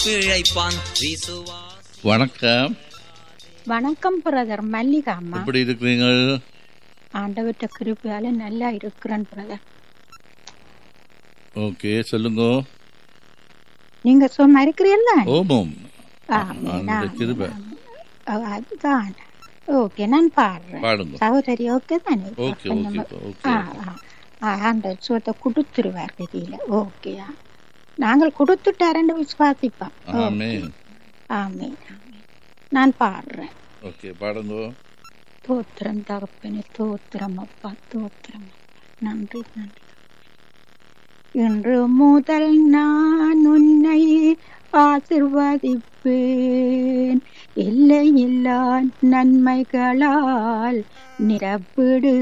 பிழைப்பான் விசுவாசி வணக்கம் வணக்கம் பிரதர் மல்லிகா அம்மா எப்படி இருக்கிறீங்க ஆண்டவர்கிட்ட கிருப்பையால நல்லா இருக்கிறேன் பிரதர் ஓகே சொல்லுங்க நீங்க சும்மா இருக்கிறீல்ல ஓமம் ஆமென், அந்த ஆமென், கிருபை ஆமென். ஓ, அதுதான் ஓகே நான் பாடுறேன் பாடுங்க சகோதரி ஓகே தானே ஓகே கொஞ்சம் ஓகே ஓகே ஆ, ஆ. ஆ, ஆண்டவர் சுகத்தை கொடுத்துருவார் கதியில ஓகேயா நாங்கள் கொடுத்துட்டாருன்னு விசுவாசிப்போம் ஆமே ஆமீன் ஆமீன். நான் பாடுறேன் ஓகே பாடுங்க தோத்திரம் தகப்பனே தோத்திரம் அப்பா தோத்திரம் அப்பா. நன்றி நன்றி இன்று முதல் நான் உன்னை ஆசிர்வதிப்பேன் எல்லையில்லா நன்மைகளால் நிரப்பிடு